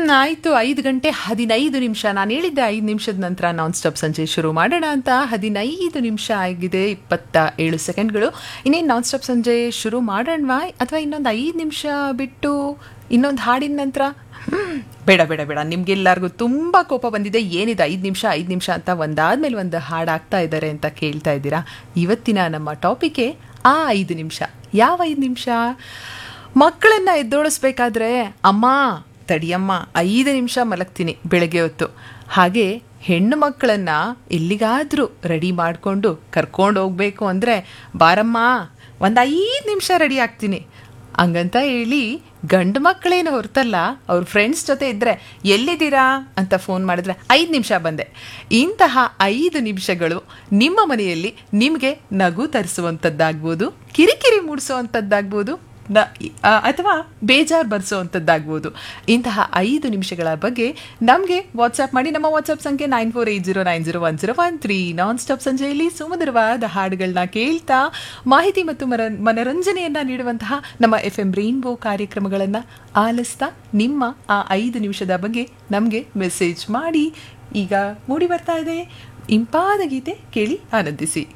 ಆಯಿತು ಐದು ಗಂಟೆ ಹದಿನೈದು ನಿಮಿಷ ನಾನು ಹೇಳಿದ್ದೆ ಐದು ನಿಮಿಷದ ನಂತರ ನಾನ್ ಸ್ಟಾಪ್ ಸಂಜೆ ಶುರು ಮಾಡೋಣ ಅಂತ ಹದಿನೈದು ನಿಮಿಷ ಆಗಿದೆ ಇಪ್ಪತ್ತ ಏಳು ಸೆಕೆಂಡ್ಗಳು ಇನ್ನೇನು ನಾನ್ ಸ್ಟಾಪ್ ಸಂಜೆ ಶುರು ಮಾಡೋಣವಾ ಅಥವಾ ಇನ್ನೊಂದು ಐದು ನಿಮಿಷ ಬಿಟ್ಟು ಇನ್ನೊಂದು ಹಾಡಿನ ನಂತರ ಹ್ಮ್, ಬೇಡ ಬೇಡ ಬೇಡ ನಿಮ್ಗೆಲ್ಲರಿಗೂ ತುಂಬ ಕೋಪ ಬಂದಿದೆ ಏನಿದೆ ಐದು ನಿಮಿಷ ಐದು ನಿಮಿಷ ಅಂತ ಒಂದಾದ್ಮೇಲೆ ಒಂದು ಹಾಡು ಆಗ್ತಾ ಇದ್ದಾರೆ ಅಂತ ಕೇಳ್ತಾ ಇದ್ದೀರಾ ಇವತ್ತಿನ ನಮ್ಮ ಟಾಪಿಕೆ ಆ ಐದು ನಿಮಿಷ ಯಾವ ಐದು ನಿಮಿಷ ಮಕ್ಕಳನ್ನ ಎದ್ದೋಳಿಸ್ಬೇಕಾದ್ರೆ ಅಮ್ಮ ತಡಿಯಮ್ಮ ಐದು ನಿಮಿಷ ಮಲಗ್ತೀನಿ ಬೆಳಗ್ಗೆ ಹೊತ್ತು ಹಾಗೆ ಹೆಣ್ಣು ಮಕ್ಕಳನ್ನ ಎಲ್ಲಿಗಾದರೂ ರೆಡಿ ಮಾಡಿಕೊಂಡು ಕರ್ಕೊಂಡು ಹೋಗ್ಬೇಕು ಅಂದರೆ ಬಾರಮ್ಮ ಒಂದು ಐದು ನಿಮಿಷ ರೆಡಿ ಆಗ್ತೀನಿ ಹಂಗಂತ ಹೇಳಿ ಗಂಡು ಮಕ್ಕಳೇನು ಹೊರತಲ್ಲ ಅವ್ರ ಫ್ರೆಂಡ್ಸ್ ಜೊತೆ ಇದ್ದರೆ ಎಲ್ಲಿದ್ದೀರಾ ಅಂತ ಫೋನ್ ಮಾಡಿದ್ರೆ ಐದು ನಿಮಿಷ ಬಂದೆ ಇಂತಹ ಐದು ನಿಮಿಷಗಳು ನಿಮ್ಮ ಮನೆಯಲ್ಲಿ ನಿಮಗೆ ನಗು ತರಿಸುವಂಥದ್ದಾಗ್ಬೋದು ಕಿರಿಕಿರಿ ಮೂಡಿಸುವಂಥದ್ದಾಗ್ಬೋದು ನ ಆ, ಅಥವಾ ಬೇಜಾರು ಬರ್ಸೋವಂಥದ್ದಾಗ್ಬೋದು ಇಂತಹ ಐದು ನಿಮಿಷಗಳ ಬಗ್ಗೆ ನಮಗೆ ವಾಟ್ಸ್ಆ್ಯಪ್ ಮಾಡಿ ನಮ್ಮ ವಾಟ್ಸ್ಆ್ಯಪ್ ಸಂಖ್ಯೆ nine four eight zero nine zero one zero one three non stop ಸಂಜೆಯಲ್ಲಿ ಸುಮಧುರವಾದ ಹಾಡುಗಳನ್ನ ಕೇಳ್ತಾ ಮಾಹಿತಿ ಮತ್ತು ಮರ ಮನರಂಜನೆಯನ್ನ ನೀಡುವಂತಹ ನಮ್ಮ ಎಫ್ ಎಂ ರೈನ್ಬೋ ಕಾರ್ಯಕ್ರಮಗಳನ್ನು ಆಲಿಸ್ತಾ ನಿಮ್ಮ ಆ ಐದು ನಿಮಿಷದ ಬಗ್ಗೆ ನಮಗೆ ಮೆಸೇಜ್ ಮಾಡಿ ಈಗ ಮೂಡಿ ಬರ್ತಾ ಇದೆ ಇಂಪಾದ ಗೀತೆ ಕೇಳಿ ಆನಂದಿಸಿ